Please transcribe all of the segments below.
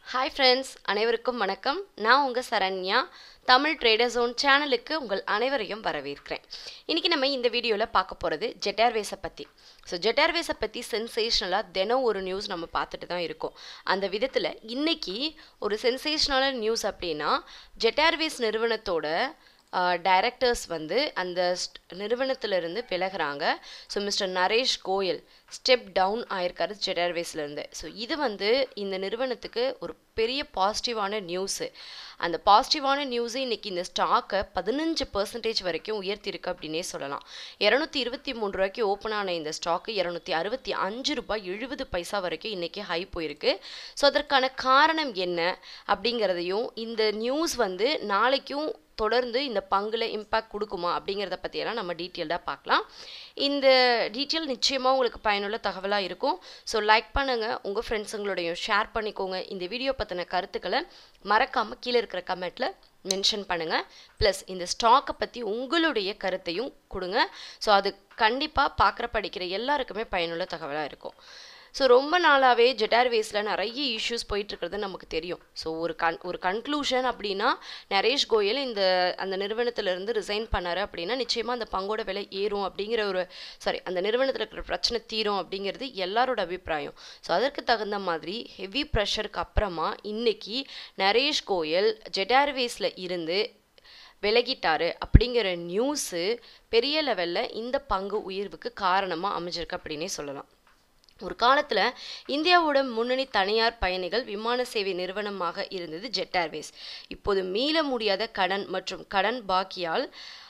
hi friends அனைவருக்கும் வணக்கம் நான் உங்கள் சரண்யா தமிழ் ட்ரேடர் ஜோன் சேனலுக்கு உங்கள் அனைவரையும் வரவேற்கிறேன் இன்றைக்கி நம்ம இந்த வீடியோவில் பார்க்க போகிறது ஜெட்டார்வேஸை பற்றி ஸோ ஜெட்டார்வேஸை பற்றி சென்சேஷ்னலாக தினம் ஒரு நியூஸ் நம்ம பார்த்துட்டு தான் இருக்கோம் அந்த விதத்தில் இன்னைக்கு ஒரு சென்சேஷ்னலான நியூஸ் அப்படின்னா ஜெட்டார்வேஸ் நிறுவனத்தோட டைரக்டர்ஸ் வந்து அந்த நிறுவனத்திலிருந்து விலகிறாங்க so mister Naresh Goyal step down ஆயிருக்காரு ஜெட்டார்வேஸ்லேருந்து ஸோ இது வந்து இந்த நிறுவனத்துக்கு ஒரு பெரிய பாசிட்டிவான நியூஸு அந்த பாசிட்டிவான நியூஸு இன்றைக்கி இந்த ஸ்டாக்கை பதினஞ்சு பர்சன்டேஜ் வரைக்கும் உயர்த்தியிருக்கு அப்படின்னே சொல்லலாம் இரநூத்தி இருபத்தி மூணு ரூபாய்க்கு ஓப்பன் ஆன இந்த ஸ்டாக்கு இரநூத்தி அறுபத்தி அஞ்சு ரூபாய் எழுபது பைசா வரைக்கும் இன்றைக்கி ஹை போயிருக்கு ஸோ அதற்கான காரணம் என்ன அப்படிங்கிறதையும் இந்த நியூஸ் வந்து நாளைக்கும் தொடர்ந்து இந்த பங்கில் இம்பேக்ட் கொடுக்குமா அப்படிங்கிறத பற்றியெல்லாம் நம்ம டீட்டெயில்டாக பார்க்கலாம் இந்த டீட்டெயில் நிச்சயமாக உங்களுக்கு பயனுள்ள தகவலாக இருக்கும் ஸோ லைக் பண்ணுங்கள் உங்கள் ஃப்ரெண்ட்ஸுங்களோடையும் ஷேர் பண்ணிக்கோங்க இந்த வீடியோ பற்றின கருத்துக்களை மறக்காமல் கீழே இருக்கிற கமெண்ட்டில் மென்ஷன் பண்ணுங்கள் ப்ளஸ் இந்த ஸ்டாக்கை பற்றி உங்களுடைய கருத்தையும் கொடுங்க ஸோ அது கண்டிப்பாக பார்க்குற படிக்கிற எல்லாருக்குமே பயனுள்ள தகவலாக இருக்கும் ஸோ ரொம்ப நாளாகவே ஜெட்டார்வேஸில் நிறைய இஷ்யூஸ் போயிட்டுருக்கிறது நமக்கு தெரியும் ஸோ ஒரு கன் ஒரு கன்க்ளூஷன் அப்படின்னா நரேஷ் கோயல் இந்த அந்த நிறுவனத்திலேருந்து ரிசைன் பண்ணார் அப்படின்னா நிச்சயமாக அந்த பங்கோட விலை ஏறும் அப்படிங்கிற ஒரு சாரி அந்த நிறுவனத்தில் இருக்கிற பிரச்சனை தீரும் அப்படிங்கிறது எல்லாரோட அபிப்பிராயம் ஸோ அதற்கு தகுந்த மாதிரி ஹெவி ப்ரெஷருக்கு அப்புறமா இன்னைக்கு நரேஷ் கோயல் ஜெட்டார்வேஸில் இருந்து விலகிட்டாரு அப்படிங்கிற நியூஸு பெரிய லெவலில் இந்த பங்கு உயர்வுக்கு காரணமாக அமைஞ்சிருக்கு அப்படின்னே சொல்லலாம் ஒரு காலத்தில் இந்தியாவோட முன்னணி தனியார் பயணிகள் விமான சேவை நிறுவனமாக இருந்தது ஜெட் ஏர்வேஸ் இப்போது மீள முடியாத கடன் மற்றும் கடன் பாக்கியால்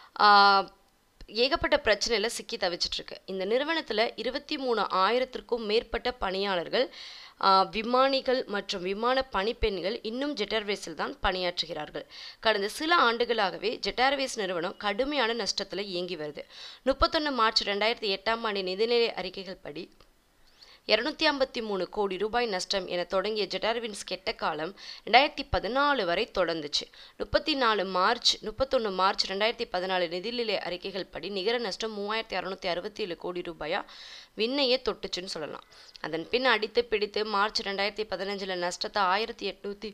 ஏகப்பட்ட பிரச்சனையில் சிக்கி தவிச்சிட்ருக்கு இந்த நிறுவனத்தில் இருபத்தி மூணு ஆயிரத்திற்கும் மேற்பட்ட பணியாளர்கள் விமானிகள் மற்றும் விமான பணிப்பெண்கள் இன்னும் ஜெட்டார்வேஸில் தான் பணியாற்றுகிறார்கள் கடந்த சில ஆண்டுகளாகவே ஜெட்டார்வேஸ் நிறுவனம் கடுமையான நஷ்டத்தில் இயங்கி வருது முப்பத்தொன்று மார்ச் ரெண்டாயிரத்தி எட்டாம் ஆண்டு நிதிநிலை அறிக்கைகள் படி இரநூத்தி ஐம்பத்தி மூணு கோடி ரூபாய் நஷ்டம் என தொடங்கிய ஜெட்டார்வின்ஸ் கெட்ட காலம் ரெண்டாயிரத்தி பதினாலு வரை தொடர்ந்துச்சு முப்பத்தி நாலு மார்ச் முப்பத்தொன்று மார்ச் ரெண்டாயிரத்தி பதினாலு நிதிநிலை அறிக்கைகள் படி நிகர நஷ்டம் மூவாயிரத்தி அறுநூத்தி அறுபத்தி ஏழு கோடி ரூபாயா விண்ணையே தொட்டுச்சுன்னு சொல்லலாம் அதன் பின் அடித்து பிடித்து மார்ச் ரெண்டாயிரத்தி பதினஞ்சில் நஷ்டத்தை ஆயிரத்தி எட்நூத்தி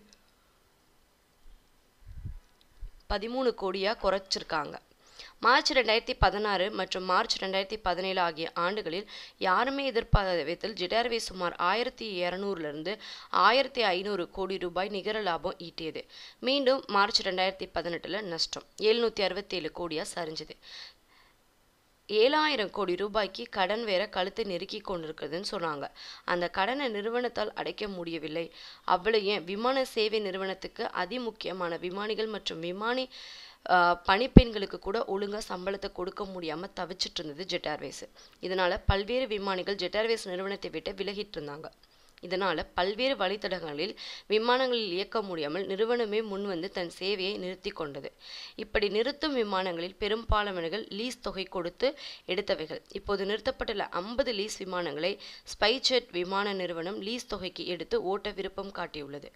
பதிமூணு கோடியாக குறைச்சிருக்காங்க மார்ச் ரெண்டாயிரத்தி பதினாறு மற்றும் மார்ச் ரெண்டாயிரத்தி பதினேழு ஆகிய ஆண்டுகளில் யாருமே எதிர்பாராத விதத்தில் ஜிடார்வே சுமார் ஆயிரத்தி இரநூறுலேருந்து ஆயிரத்தி ஐநூறு கோடி ரூபாய் நிகர லாபம் ஈட்டியது மீண்டும் மார்ச் ரெண்டாயிரத்தி பதினெட்டில் நஷ்டம் எழுநூற்றி அறுபத்தேழு கோடியாக சரிஞ்சுது ஏழாயிரம் கோடி ரூபாய்க்கு கடன் வேற கழுத்தை நெருக்கி கொண்டிருக்குதுன்னு சொன்னாங்க அந்த கடனை நிறுவனத்தால் அடைக்க முடியவில்லை அவ்வளோ ஏன் விமான சேவை நிறுவனத்துக்கு அதிமுக்கியமான விமானிகள் மற்றும் விமானி பணிப்பெண்களுக்கு கூட ஒழுங்காக சம்பளத்தை கொடுக்க முடியாமல் தவிச்சிட்டு இருந்தது ஜெட் ஏர்வேஸ் இதனால் பல்வேறு விமானிகள் ஜெட் ஏர்வேஸ் நிறுவனத்தை விட்டு விலகிட்டு இருந்தாங்க இதனால் பல்வேறு வழித்தடங்களில் விமானங்களில் இயக்க முடியாமல் நிறுவனமே முன்வந்து தன் சேவையை நிறுத்தி கொண்டது இப்படி நிறுத்தும் விமானங்களில் பெரும்பாலானவர்கள் லீஸ் தொகை கொடுத்து எடுத்தவைகள் இப்போது நிறுத்தப்பட்டுள்ள ஐம்பது லீஸ் விமானங்களை ஸ்பைஜெட் விமான நிறுவனம் லீஸ் தொகைக்கு எடுத்து ஓட்ட விருப்பம் காட்டியுள்ளது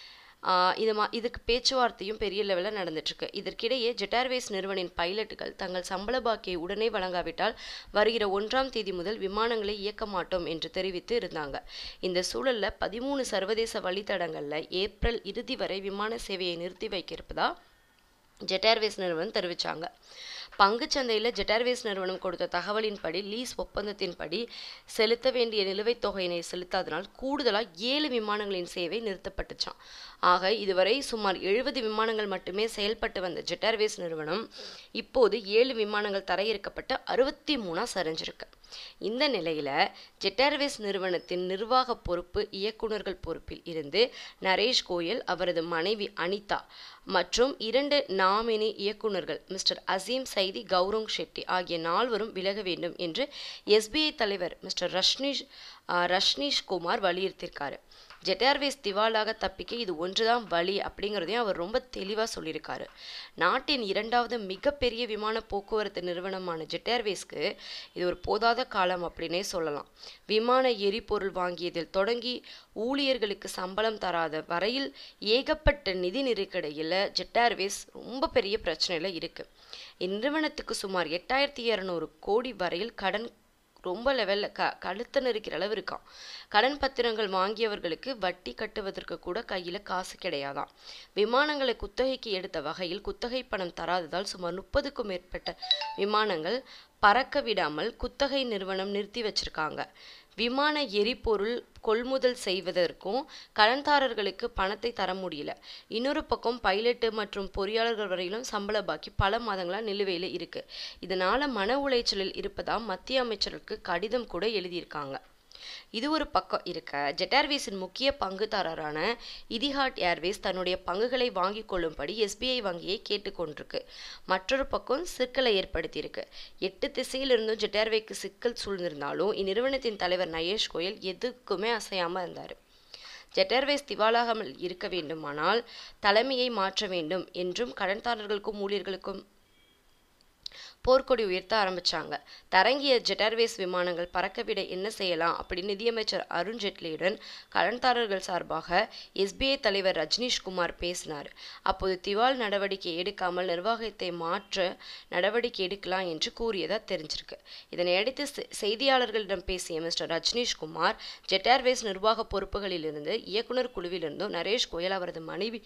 இது மா இதுக்கு பேச்சுவார்த்தையும் பெரிய லெவலில் நடந்துட்டுருக்கு இதற்கிடையே ஜெட்டார்வேஸ் நிறுவனின் பைலட்டுகள் தங்கள் சம்பள பாக்கியை உடனே வழங்காவிட்டால் வருகிற ஒன்றாம் தேதி முதல் விமானங்களை இயக்க மாட்டோம் என்று தெரிவித்து இருந்தாங்க இந்த சூழலில் பதிமூணு சர்வதேச வழித்தடங்களில் ஏப்ரல் இறுதி வரை விமான சேவையை நிறுத்தி வைக்க இருப்பதா ஜெட் ஏர்வேஸ் நிறுவனம் தெரிவித்தாங்க பங்குச்சந்தையில் ஜெட்டார்வேஸ் நிறுவனம் கொடுத்த தகவலின்படி லீஸ் ஒப்பந்தத்தின்படி செலுத்த வேண்டிய நிலுவைத் தொகையினை செலுத்தாதனால் கூடுதலாக ஏழு விமானங்களின் சேவை நிறுத்தப்பட்டுச்சான் ஆக இதுவரை சுமார் எழுபது விமானங்கள் மட்டுமே செயல்பட்டு வந்த ஜெட்டார்வேஸ் நிறுவனம் இப்போது ஏழு விமானங்கள் தரையிறக்கப்பட்டு அறுபத்தி மூணாக சரிஞ்சிருக்கு இந்த நிலையில் ஜெட்டார்வேஸ் நிறுவனத்தின் நிர்வாக பொறுப்பு இயக்குநர்கள் பொறுப்பில் இருந்து நரேஷ் கோயல் அவரது மனைவி அனிதா மற்றும் இரண்டு நாமினி இயக்குநர்கள் மிஸ்டர் அசீம் சைதி கௌரங் ஷெட்டி ஆகிய நால்வரும் விலக வேண்டும் என்று எஸ்பிஐ தலைவர் மிஸ்டர் ரஷ்னிஷ் ரஷ்னிஷ் குமார் வலியுறுத்தியிருக்காரு ஜெட்டார்வேஸ் திவாலாக தப்பிக்க இது ஒன்றுதான் வழி அப்படிங்கிறதையும் அவர் ரொம்ப தெளிவாக சொல்லியிருக்காரு நாட்டின் இரண்டாவது மிகப்பெரிய விமான போக்குவரத்து நிறுவனமான ஜெட்டார்வேஸ்க்கு இது ஒரு போதாத காலம் அப்படின்னே சொல்லலாம் விமான எரிபொருள் வாங்கியதில் தொடங்கி ஊழியர்களுக்கு சம்பளம் தராத வரையில் ஏகப்பட்ட நிதி நெருக்கடியில் ஜெட்டார்வேஸ் ரொம்ப பெரிய பிரச்சனையில் இருக்குது இந்நிறுவனத்துக்கு சுமார் எட்டாயிரத்தி இரநூறு கோடி வரையில் கடன் ரொம்ப லெவலில் க கழுத்தை நெரிக்கிற அளவு இருக்கான் கடன் பத்திரங்கள் வாங்கியவர்களுக்கு வட்டி கட்டுவதற்கு கூட கையில் காசு கிடையாதாம் விமானங்களை குத்தகைக்கு எடுத்த வகையில் குத்தகை பணம் தராததால் சுமார் முப்பதுக்கும் மேற்பட்ட விமானங்கள் பறக்க விடாமல் குத்தகை நிறுவனம் நிறுத்தி வச்சிருக்காங்க விமான எரிபொருள் கொள்முதல் செய்வதற்கும் கடன்தாரர்களுக்கு பணத்தை தர முடியல இன்னொரு பக்கம் பைலட்டு மற்றும் பொறியாளர்கள் வரையிலும் சம்பள பாக்கி பல மாதங்களாக நிலுவையில் இருக்கு இதனால மன உளைச்சலில் இருப்பதா மத்திய அமைச்சருக்கு கடிதம் கூட எழுதியிருக்காங்க இது ஒரு பக்கம் இருக்க ஜெட் ஏர்வேஸின் முக்கிய பங்குதாரரான இதிஹாட் ஏர்வேஸ் தன்னுடைய பங்குகளை வாங்கிக் கொள்ளும்படி எஸ்பிஐ வங்கியை கேட்டுக்கொண்டிருக்கு மற்றொரு பக்கம் சிக்கலை ஏற்படுத்தியிருக்கு எட்டு திசையிலிருந்தும் ஜெட் ஏர்வேக்கு சிக்கல் சூழ்ந்திருந்தாலும் இந்நிறுவனத்தின் தலைவர் நயேஷ் கோயல் எதுக்குமே அசையாமல் இருந்தார் ஜெட் ஏர்வேஸ் திவாலாகாமல் இருக்க வேண்டுமானால் தலைமையை மாற்ற வேண்டும் என்றும் கடன்தாரர்களுக்கும் ஊழியர்களுக்கும் போர்க்கொடி உயர்த்த ஆரம்பிச்சாங்க தரங்கிய ஜெட் ஏர்வேஸ் விமானங்கள் பறக்கவிட என்ன செய்யலாம் அப்படின்னு நிதியமைச்சர் அருண் ஜேட்லியுடன் கடன்தாரர்கள் சார்பாக எஸ்பிஐ தலைவர் ரஜ்னீஷ்குமார் பேசினார் அப்போது திவால் நடவடிக்கை எடுக்காமல் நிர்வாகத்தை மாற்ற நடவடிக்கை எடுக்கலாம் என்று கூறியதா தெரிஞ்சிருக்கு இதனையடுத்து செய்தியாளர்களிடம் பேசிய மிஸ்டர் ரஜ்னீஷ்குமார் ஜெட் ஏர்வேஸ் நிர்வாக பொறுப்புகளிலிருந்து இயக்குனர் குழுவிலிருந்தும் நரேஷ் கோயல் அவரது மனைவி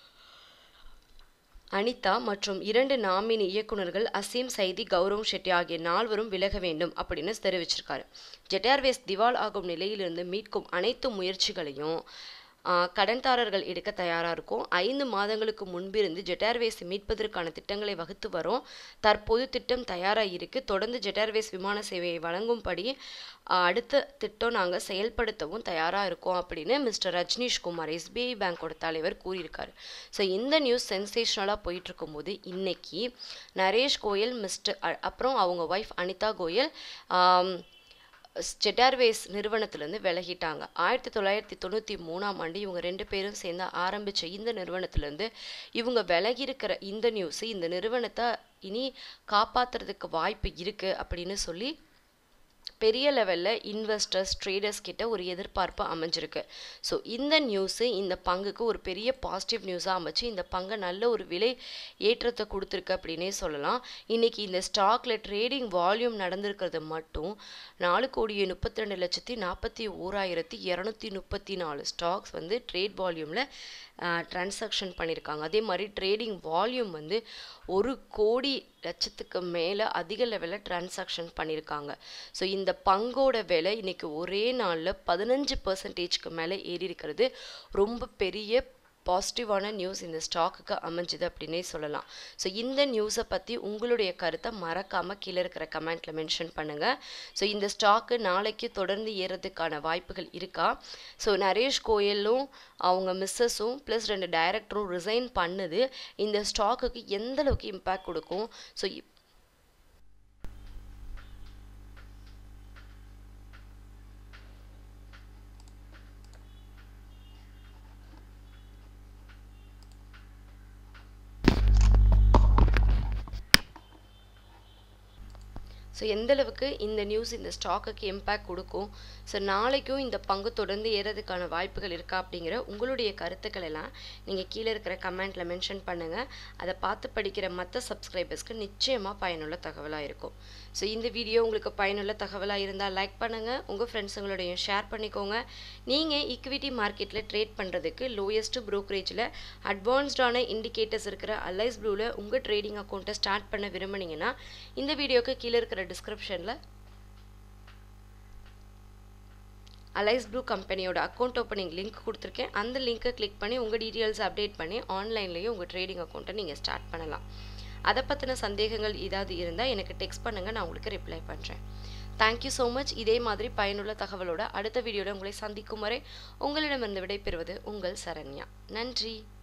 அனிதா மற்றும் இரண்டு நாமினி இயக்குநர்கள் அசீம் சைதி கௌரவ் ஷெட்டி ஆகிய நால்வரும் விலக வேண்டும் அப்படின்னு தெரிவிச்சிருக்காரு ஜெட் ஏர்வேஸ் திவால் ஆகும் நிலையிலிருந்து மீட்கும் அனைத்து முயற்சிகளையும் கடன்தாரர்கள் எடுக்க தயாராக இருக்கும் ஐந்து மாதங்களுக்கு முன்பிருந்து ஜெட் ஏர்வேஸ் மீட்பதற்கான திட்டங்களை வகுத்து வரோம் தற்போது திட்டம் தயாராக இருக்குது தொடர்ந்து ஜெட் ஏர்வேஸ் விமான சேவையை வழங்கும்படி அடுத்த திட்டம் நாங்கள் செயல்படுத்தவும் தயாராக இருக்கோம் அப்படின்னு மிஸ்டர் ரஜ்னீஷ் குமார் எஸ்பிஐ பேங்கோட தலைவர் கூறியிருக்காரு ஸோ இந்த நியூஸ் சென்சேஷனலாக போயிட்டு இருக்கும்போது இன்னைக்கு நரேஷ் கோயல் மிஸ்டர் அப்புறம் அவங்க wife Anita Goyal Jet Airways நிறுவனத்திலேருந்து விலகிட்டாங்க ஆயிரத்தி தொள்ளாயிரத்தி தொண்ணூற்றி மூணாம் ஆண்டு இவங்க ரெண்டு பேரும் சேர்ந்து ஆரம்பித்த இந்த நிறுவனத்திலேருந்து இவங்க விலகி இருக்கிற இந்த நியூஸ் இந்த நிறுவனத்தை இனி காப்பாற்றுறதுக்கு வாய்ப்பு இருக்குது அப்படின்னு சொல்லி பெரிய லெவலில் இன்வெஸ்டர்ஸ் ட்ரேடர்ஸ் கிட்ட ஒரு எதிர்பார்ப்பு அமைஞ்சிருக்கு ஸோ இந்த நியூஸு இந்த பங்குக்கு ஒரு பெரிய பாசிட்டிவ் நியூஸாக அமைச்சு இந்த பங்கை நல்ல ஒரு விலை ஏற்றத்தை கொடுத்துருக்கு அப்படின்னே சொல்லலாம் இன்னைக்கு இந்த ஸ்டாக்ல ட்ரேடிங் வால்யூம் நடந்திருக்கிறது மட்டும் நாலு கோடியே முப்பத்தி ரெண்டு லட்சத்தி நாற்பத்தி ஓராயிரத்தி இரநூத்தி முப்பத்தி நாலு ஸ்டாக்ஸ் வந்து ட்ரேட் வால்யூமில் டிரான்சாக்ஷன் பண்ணியிருக்காங்க அதே மாதிரி ட்ரேடிங் வால்யூம் வந்து ஒரு கோடி லட்சத்துக்கு மேலே அதிக லெவலில் டிரான்சாக்ஷன் பண்ணியிருக்காங்க ஸோ இந்த பங்கோட விலை இன்னைக்கு ஒரே நாளில் பதினஞ்சு பர்சன்டேஜ்க்கு மேலே ஏறி இருக்கிறது ரொம்ப பெரிய பாசிட்டிவான நியூஸ் இந்த ஸ்டாக்குக்கு அமைஞ்சுது அப்படின்னே சொல்லலாம் ஸோ இந்த நியூஸை பற்றி உங்களுடைய கருத்தை மறக்காமல் கீழே இருக்கிற கமெண்ட்டில் மென்ஷன் பண்ணுங்கள் ஸோ இந்த ஸ்டாக்கு நாளைக்கு தொடர்ந்து ஏறதுக்கான வாய்ப்புகள் இருக்கா ஸோ நரேஷ் கோயலும் அவங்க மிஸ்ஸஸும் ப்ளஸ் ரெண்டு டைரக்டரும் ரிசைன் பண்ணுது இந்த ஸ்டாக்குக்கு எந்த அளவுக்கு இம்பேக்ட் கொடுக்கும் ஸோ ஸோ எந்தளவுக்கு இந்த நியூஸ் இந்த ஸ்டாக்குக்கு இம்பேக்ட் கொடுக்கும் ஸோ நாளைக்கும் இந்த பங்கு தொடர்ந்து ஏறதுக்கான வாய்ப்புகள் இருக்கா அப்படிங்கிற உங்களுடைய கருத்துக்கள் எல்லாம் நீங்கள் கீழே இருக்கிற கமெண்ட்டில் மென்ஷன் பண்ணுங்கள் அதை பார்த்து படிக்கிற மற்ற சப்ஸ்கிரைபர்ஸ்க்கு நிச்சயமாக பயனுள்ள தகவலாக இருக்கும் ஸோ இந்த வீடியோ உங்களுக்கு பயனுள்ள தகவலாக இருந்தால் லைக் பண்ணுங்கள் உங்கள் ஃப்ரெண்ட்ஸுங்களோடையும் ஷேர் பண்ணிக்கோங்க நீங்கள் ஈக்விட்டி மார்க்கெட்டில் ட்ரேட் பண்ணுறதுக்கு லோயஸ்ட் ப்ரோக்கரேஜில் அட்வான்ஸ்டான இண்டிகேட்டர்ஸ் இருக்கிற அலைஸ் ப்ளூவில் உங்கள் ட்ரேடிங் அக்கௌண்ட்டை ஸ்டார்ட் பண்ண விரும்புனீங்கன்னா இந்த வீடியோக்கு கீழே இருக்கிற டிஸ்கிரிப்ஷனில் அலைஸ் ப்ளூ கம்பெனியோட அக்கௌண்ட் ஓப்பனிங் லிங்க் கொடுத்துருக்கேன் அந்த லிங்க்கை கிளிக் பண்ணி உங்கள் டீட்டெயில்ஸ் அப்டேட் பண்ணி ஆன்லைன்லேயே உங்கள் ட்ரேடிங் அக்கௌண்ட்டை நீங்கள் ஸ்டார்ட் பண்ணலாம் அதை பற்றின சந்தேகங்கள் ஏதாவது இருந்தால் எனக்கு டெக்ஸ்ட் பண்ணுங்கள் நான் உங்களுக்கு ரிப்ளை பண்ணுறேன் தேங்க்யூ ஸோ மச் இதே மாதிரி பயனுள்ள தகவலோட அடுத்த வீடியோவில் உங்களை சந்திக்கும் வரை உங்களிடமிருந்து விடைபெறுவது உங்கள் சரண்யா நன்றி